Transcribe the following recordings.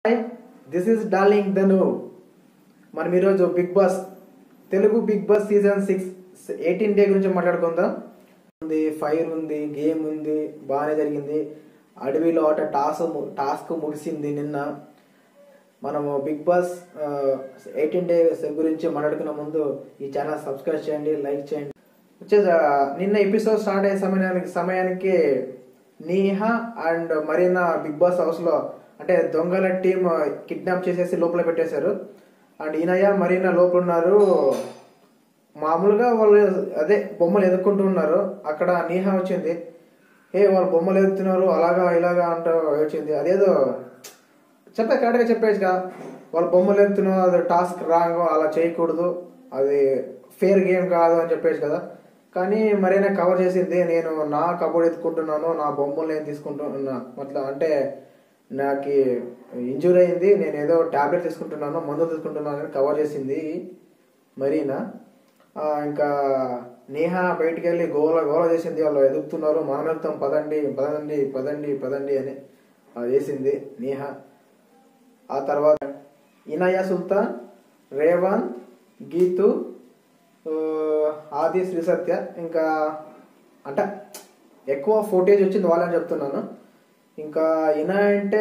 hi this is darling Dhanu మనం ఈరోజు Bigg Boss Telugu Bigg Boss season six eighteen day గురించి మాట్లాడుకుందాం ఉంది ఫైర్ ఉంది గేమ్ ఉంది బాగానే జరిగింది అడవిలో ఆట టాస్క్ టాస్క్ ముగిసింది నిన్న మనము బిగ్ బాస్ ఎయిటీన్ డేస్ గురించి మాట్లాడుకున్న ముందు ఈ ఛానల్ సబ్స్క్రైబ్ చేయండి లైక్ చేయండి వచ్చేసి ఆ, నిన్న ఎపిసోడ్ స్టార్ట్ అయ్యే సమయానికి సమయానికి నీహా అండ్ మరీనా బిగ్ బాస్ హౌస్ లో అంటే దొంగల టీం కిడ్నాప్ చేసేసి లోపల పెట్టేశారు అండ్ ఈనయ్య మరీనా లోపల ఉన్నారు మామూలుగా వాళ్ళు అదే బొమ్మలు ఎదుర్కొంటూ ఉన్నారు అక్కడ నీహా వచ్చింది ఏ వాళ్ళు బొమ్మలు ఎదుగుతున్నారు అలాగా ఇలాగా అంటూ వచ్చింది అదేదో చెప్పే కరెక్ట్గా చెప్పేసిగా వాళ్ళు బొమ్మలు ఎత్తున్నారు అది టాస్క్ రాంగ్ అలా చేయకూడదు అది ఫేర్ గేమ్ కాదు అని చెప్పేసి కదా కానీ మరైనా కవర్ చేసింది నేను నా కబోర్డ్ ఎత్తుకుంటున్నాను నా బొమ్మలు నేను తీసుకుంటున్నా అట్లా అంటే నాకు ఇంజూరీ అయింది నేను ఏదో టాబ్లెట్ తీసుకుంటున్నాను మందు తీసుకుంటున్నాను అని కవర్ చేసింది మరీనా ఆ, ఇంకా నేహ బయటికి వెళ్ళి గోల గోల చేసింది వాళ్ళు ఎదుగుతున్నారు మనం వెళ్తాం పదండి పదండి పదండి పదండి అని అది చేసింది నేహ ఆ తర్వాత ఇనయ సుల్తాన్ రేవంత్ గీతు ఆ, ఆది శ్రీ సత్య ఇంకా అంటే ఎక్కువ ఫోటేజ్ వచ్చింది వాళ్ళని చెప్తున్నాను ఇంకా ఇన అంటే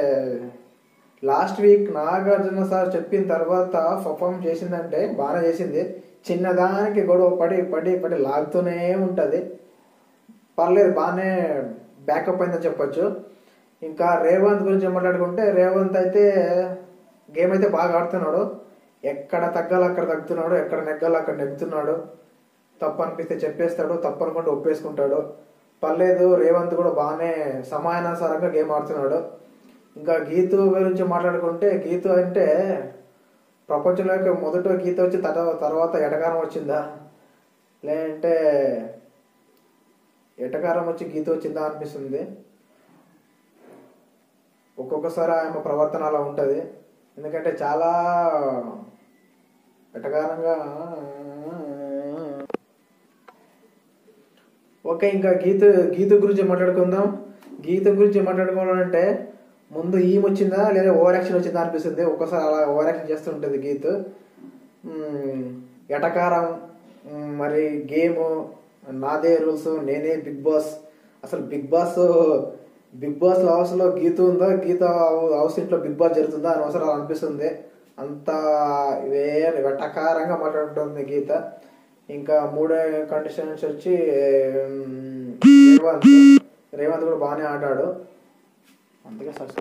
లాస్ట్ వీక్ నాగార్జున సార్ చెప్పిన తర్వాత పర్ఫామ్ చేసిందంటే బాగానే చేసింది చిన్నదానికి గొడవ పడి పడి పడి లాగుతూనే ఉంటుంది పర్లేదు బాగానే బ్యాకప్ అయిందని చెప్పొచ్చు ఇంకా రేవంత్ గురించి మాట్లాడుకుంటే రేవంత్ అయితే గేమ్ అయితే బాగా ఆడుతున్నాడు ఎక్కడ తగ్గాలి అక్కడ తగ్గుతున్నాడు ఎక్కడ నెగ్గాలి అక్కడ నెగ్గుతున్నాడు తప్పు అనిపిస్తే చెప్పేస్తాడు తప్పు అనుకుంటే ఒప్పేసుకుంటాడు పర్లేదు రేవంత్ కూడా బాగానే సమానానుసారంగా గేమ్ ఆడుతున్నాడు ఇంకా గీతు గురించి మాట్లాడుకుంటే గీతు అంటే ప్రపంచంలోకి మొదట గీత వచ్చి తర్వా- తర్వాత ఎటకారం వచ్చిందా లేదంటే ఎటకారం వచ్చి గీత వచ్చిందా అనిపిస్తుంది ఒక్కొక్కసారి ఆమె ప్రవర్తన అలా ఉంటుంది ఎందుకంటే చాలా ఎటకారంగా ఓకే ఇంకా గీత గీత గురించి మాట్లాడుకుందాం గీత గురించి మాట్లాడుకోవాలంటే ముందు ఈమె వచ్చిందా లేదా ఓవర్ యాక్షన్ వచ్చిందా అనిపిస్తుంది ఒక్కోసారి అలా ఓవర్ యాక్షన్ చేస్తుంటుంది గీత్ మ్మ్, ఎటకారం మ్మ్, మరి గేమ్ నాదే రూల్స్ నేనే బిగ్ బాస్ అసలు బిగ్ బాస్ బిగ్ బాస్ హౌస్ లో గీత ఉందా గీత హౌస్ ఇంట్లో బిగ్ బాస్ జరుగుతుందా అని అవసరం అనిపిస్తుంది అంత వేరే వెటకారంగా మాట్లాడుతుంది గీత ఇంకా మూడో కండిషన్స్ వచ్చి మ్మ్, రేవంత్ రేవంత్ కూడా బాగానే ఆడాడు అంతగా సక్సెస్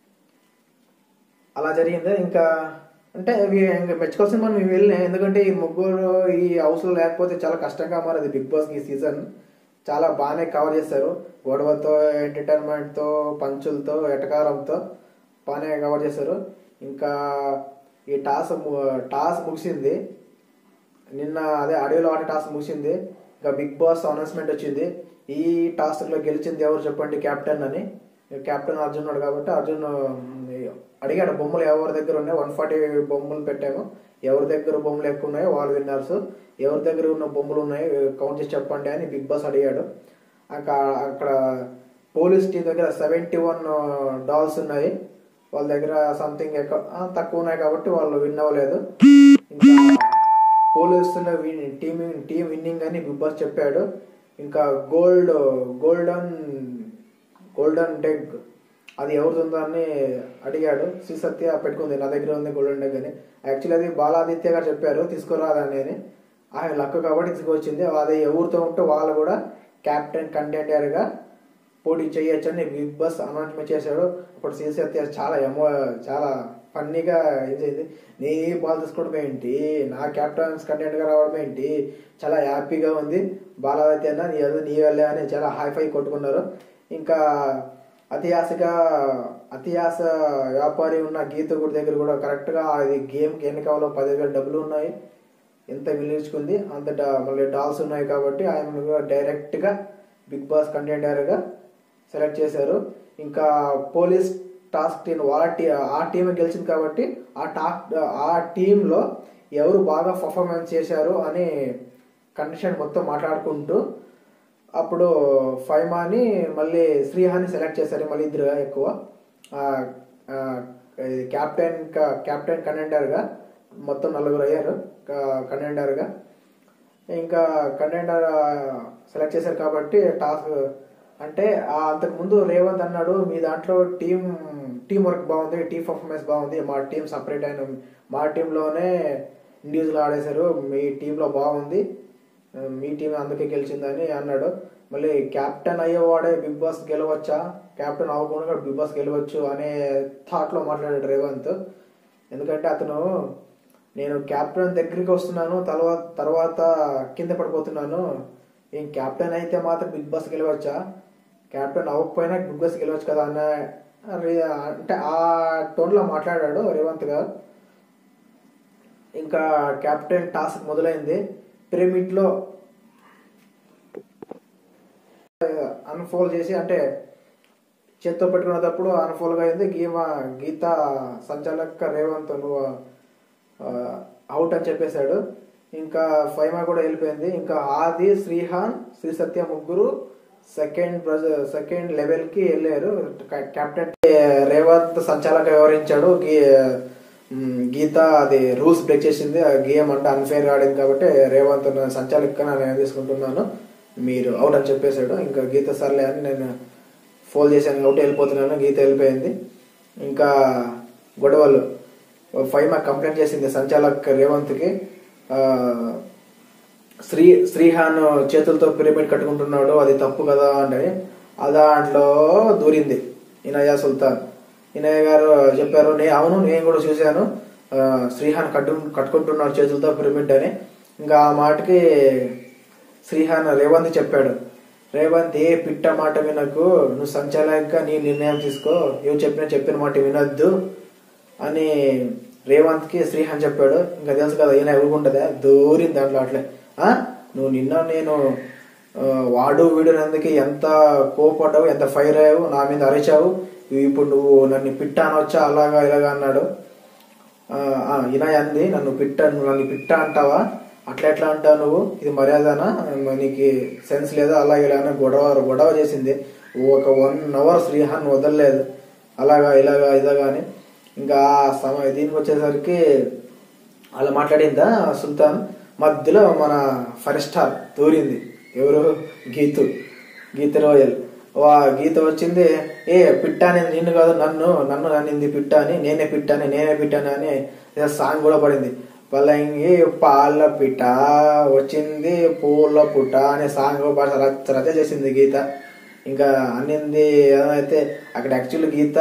అలా జరిగింది ఇంకా అంటే ఇవి ఇంకా మెచ్చుకోవాల్సిన మనం ఇవి వెళ్ళినాయి ఎందుకంటే ఈ ముగ్గురు ఈ హౌస్లో లేకపోతే చాలా కష్టంగా మారది బిగ్ బాస్ ఈ సీజన్ చాలా బాగానే కవర్ చేశారు గొడవతో ఎంటర్టైన్మెంట్తో పంచులతో ఎటకారంతో బాగానే కవర్ చేశారు ఇంకా ఈ టాస్ ము- టాస్ ముగిసింది నిన్న అదే అడవిలో ఆట టాస్ ముగిసింది ఇంకా బిగ్ బాస్ అనౌన్స్మెంట్ వచ్చింది ఈ టాస్క్ లో గెలిచింది ఎవరు చెప్పండి కెప్టెన్ అని కెప్టెన్ అర్జున్ ఉన్నాడు కాబట్టి అర్జున్ ఉమ్, అడిగాడు బొమ్మలు ఎవరి దగ్గర ఉన్నాయి వన్ ఫార్టీ బొమ్మలు పెట్టాము ఎవరి దగ్గర బొమ్మలు ఎక్కువ ఉన్నాయో వాళ్ళు విన్నర్స్ ఎవరి దగ్గర ఉన్న బొమ్మలు ఉన్నాయి కౌంట్ చేసి చెప్పండి అని బిగ్ బాస్ అడిగాడు అక్కడ అక్కడ పోలీస్ టీం దగ్గర సెవెంటీ వన్ డాల్స్ ఉన్నాయి వాళ్ళ దగ్గర సంథింగ్ ఎక్కువ ఆ, తక్కువ ఉన్నాయి కాబట్టి వాళ్ళు విన్ అవ్వలేదు ఇంకా పోలీసుల విన్ టీమ్ టీమ్ విన్నింగ్ అని బిగ్ బాస్ చెప్పాడు ఇంకా గోల్డ్ గోల్డెన్ గోల్డెన్ డెగ్ అది ఎవరిది ఉందో అని అడిగాడు శ్రీ సత్య పెట్టుకుంది నా దగ్గర ఉంది గోల్డెన్ డెగ్ అని యాక్చువల్లీ అది బాలాదిత్య గారు చెప్పారు తీసుకురాదని అని ఆయన లక్ కాబట్టి తీసుకొచ్చింది అది ఎవరితో ఉంటే వాళ్ళు కూడా క్యాప్టెన్ కంటెండర్గా పోటీ చేయొచ్చు అని బిగ్ బాస్ అనౌన్స్మెంట్ చేశాడు అప్పుడు శ్రీ సత్య చాలా ఎమో చాలా ఫన్నీగా ఇదైంది నీ బాల్ తీసుకోవడం ఏంటి నా క్యాప్టెన్స్ కంటెంట్గా రావడం ఏంటి చాలా హ్యాపీగా ఉంది బాలావతి అన్న నీ అది నీ వెళ్ళే అని చాలా హైఫై కొట్టుకున్నారు ఇంకా అతి ఆశగా అతి ఆశ వ్యాపారి ఉన్న గీత గుడి దగ్గర కూడా కరెక్ట్గా అది గేమ్కి ఎన్ని కావాలో పదివేలు డబ్బులు ఉన్నాయి ఎంత విలువించుకుంది అంత డా- మళ్ళీ డాల్స్ ఉన్నాయి కాబట్టి ఆయన డైరెక్ట్గా బిగ్ బాస్ కంటెండర్గా సెలెక్ట్ చేశారు ఇంకా పోలీస్ టాస్క్ టీం వాళ్ళ టీ ఆ టీం గెలిచింది కాబట్టి ఆ టాక్ ఆ టీంలో ఎవరు బాగా పర్ఫార్మెన్స్ చేశారు అని కండిషన్ మొత్తం మాట్లాడుకుంటూ అప్పుడు ఫైమాని మళ్ళీ శ్రీహాని సెలెక్ట్ చేశారు మళ్ళీ ఇద్దరు ఎక్కువ ఆ, ఆ, ఇది క్యాప్టెన్ క- క్యాప్టెన్ కంటెండర్గా మొత్తం నలుగురు అయ్యారు క- కంటెండర్గా ఇంకా కంటెండర్ సెలెక్ట్ చేశారు కాబట్టి టాస్క్ అంటే ఆ అంతకుముందు రేవంత్ అన్నాడు మీ దాంట్లో టీం టీం వర్క్ బాగుంది టీం పర్ఫార్మెన్స్ బాగుంది మా టీం సపరేట్ అయిన మా టీంలోనే ఇండివిజువల్ ఆడేశారు మీ టీంలో బాగుంది మీ టీం అందుకే గెలిచిందని అన్నాడు మళ్ళీ కెప్టెన్ అయ్యేవాడే బిగ్ బాస్ గెలవచ్చా కెప్టెన్ అవ్వకుండా కూడా బిగ్ బాస్ గెలవచ్చు అనే థాట్లో మాట్లాడాడు రేవంత్ ఎందుకంటే అతను నేను కెప్టెన్ దగ్గరికి వస్తున్నాను తర్వాత తర్వాత కింద పడిపోతున్నాను ఏం కెప్టెన్ అయితే మాత్రం బిగ్ బాస్ గెలవచ్చా కెప్టెన్ అవ్వకపోయినా బిగ్ బాస్ గెలవచ్చు కదా అన్న రే- అంటే ఆ టోన్లో మాట్లాడాడు రేవంత్ గారు ఇంకా కెప్టెన్ టాస్క్ మొదలైంది పిరమిడ్లో అన్ఫోల్డ్ చేసి అంటే చేత్తో పెట్టుకునేటప్పుడు అన్ఫోల్డ్ అయింది గీమ గీత సంచాలక రేవంత్ నువ్వు అవుట్ అని చెప్పేశాడు ఇంకా ఫైమా కూడా వెళ్ళిపోయింది ఇంకా ఆది శ్రీహాన్ శ్రీ సత్య ముగ్గురు సెకండ్ బ్రజ సెకండ్ లెవెల్ కి వెళ్ళారు క- కెప్టెన్ రేవంత్ సంచాలక వివరించాడు గీ మ్, గీత అది రూల్స్ బ్రేక్ చేసింది ఆ గేమ్ అంటే అన్ఫేర్ ఆడింది కాబట్టి రేవంత్ సంచాలకంగా నేను తీసుకుంటున్నాను మీరు అవుట్ అని చెప్పేశాడు ఇంకా గీత సర్లే అని నేను ఫోల్ చేశాను అవుట్ వెళ్ళిపోతున్నాను గీత వెళ్ళిపోయింది ఇంకా గొడవలు ఫైమా కంప్లైంట్ చేసింది సంచాలక్ రేవంత్కి ఆ, శ్రీ శ్రీహాన్ చేతులతో పిరమిడ్ కట్టుకుంటున్నాడు అది తప్పు కదా అంటే ఆ దాంట్లో దూరింది ఇనయా సుల్తాన్ ఇనయ్య గారు చెప్పారు నే అవును నేను కూడా చూశాను ఆ, శ్రీహాన్ కట్టు కట్టుకుంటున్నాడు చేతులతో పిరమిడ్ అని ఇంకా ఆ మాటకి శ్రీహాన్ రేవంత్ చెప్పాడు రేవంత్ ఏ పిట్ట మాట వినకు నువ్వు సంచాలకంగా నీ నిర్ణయం తీసుకో ఏం చెప్పినా చెప్పిన మాట వినొద్దు అని రేవంత్ కి శ్రీహాన్ చెప్పాడు ఇంకా తెలుసు కదా ఈయన ఎవరుకుంటుందా దూరింది దాంట్లో అట్లే ఆ నువ్వు నిన్న నేను ఆ, వాడు వీడు అందుకే ఎంత కోపడ్డావు ఎంత ఫైర్ అయ్యావు నా మీద అరిచావు ఇప్పుడు నువ్వు నన్ను పిట్ట అనొచ్చా అలాగా ఇలాగా అన్నాడు ఆ, ఆ, ఇనయ్ అంది నన్ను పిట్ట నువ్వు నన్ను పిట్ట అంటావా అట్లా ఎట్లా అంటావు నువ్వు ఇది మర్యాదనా నీకు సెన్స్ లేదా అలా ఇలా అని గొడవ గొడవ చేసింది ఒక వన్ అవర్ శ్రీహాన్ వదలలేదు అలాగా ఇలాగా ఇలాగా అని ఇంకా ఆ సమయ దీనికి వచ్చేసరికి అలా మాట్లాడిందా సుల్తాన్ మధ్యలో మన ఫైవ్ స్టార్ దూరింది ఎవరు గీతు గీత రోయల్ వా గీత వచ్చింది ఏ పిట్ట అనేది నిన్ను కాదు నన్ను నన్ను నన్నింది పిట్ట అని నేనే పిట్టాని నేనే పిట్టాని అని ఏదో సాంగ్ కూడా పడింది పల్లంగి పాల పిట్ట వచ్చింది పూల పుట్ట అనే సాంగ్ కూడా రచ రచ చేసింది గీత ఇంకా అన్నింది ఏదైతే అక్కడ యాక్చువల్ గీత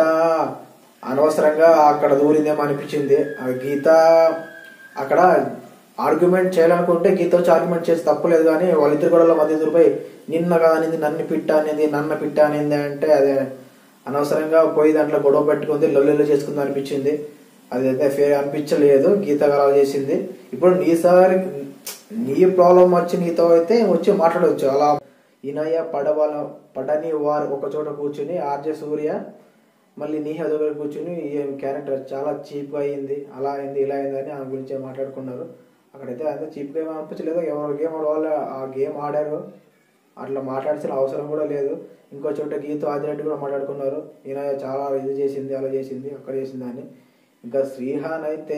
అనవసరంగా అక్కడ దూరిందేమో అనిపించింది ఆ గీత అక్కడ ఆర్గ్యుమెంట్ చేయాలనుకుంటే గీత వచ్చి ఆర్గ్యుమెంట్ చేసి తప్పలేదు కానీ వాళ్ళిద్దరు గొడవల మధ్య దూరిపోయి నిన్న కానింది నన్ను పిట్ట అనేది నన్న పిట్ట అనేది అంటే అదే అనవసరంగా పోయి దాంట్లో గొడవ పెట్టుకుంది లొల్లెల్లు చేసుకుంది అనిపించింది అదైతే ఫేర్ అనిపించలేదు గీత అలా చేసింది ఇప్పుడు నీసారి నీ ప్రాబ్లం వచ్చి నీతో అయితే వచ్చి మాట్లాడవచ్చు అలా ఇనయ పడవల పడని వారు ఒక చోట కూర్చుని ఆర్జే సూర్య మళ్ళీ నీ దగ్గర కూర్చుని ఈ క్యారెక్టర్ చాలా చీప్గా అయింది అలా అయింది ఇలా అయింది అని ఆమె గురించి మాట్లాడుకున్నారు అక్కడైతే అంత చీప్గా ఏమీ అనిపించలేదు ఎవరు గేమ్ వాళ్ళు ఆ గేమ్ ఆడారు అట్లా మాట్లాడాల్సిన అవసరం కూడా లేదు ఇంకో చోట గీత ఆదిరెడ్డి కూడా మాట్లాడుకున్నారు ఈయన చాలా ఇది చేసింది అలా చేసింది అక్కడ చేసింది అని ఇంకా శ్రీహాన్ అయితే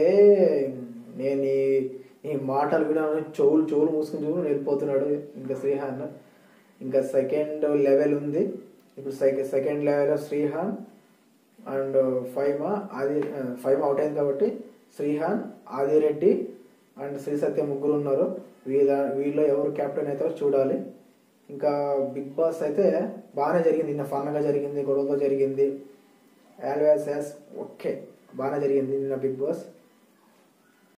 నేను ఈ ఈ మాటలు వినాలని చెవులు చెవులు మూసుకుని చెవులు వెళ్ళిపోతున్నాడు ఇంకా శ్రీహాన్ ఇంకా సెకండ్ లెవెల్ ఉంది ఇప్పుడు second second level Srihan and Faima Adi Faima out అయింది కాబట్టి శ్రీహాన్ ఆదిరెడ్డి అండ్ శ్రీ సత్య ముగ్గురు ఉన్నారు వీళ్ళ వీళ్ళలో ఎవరు కెప్టెన్ అవుతారో చూడాలి ఇంకా బిగ్ బాస్ అయితే బాగానే జరిగింది నిన్న ఫన్గా జరిగింది గొడవతో జరిగింది యాల్వేస్ యాస్ ఓకే బాగానే జరిగింది నిన్న బిగ్ బాస్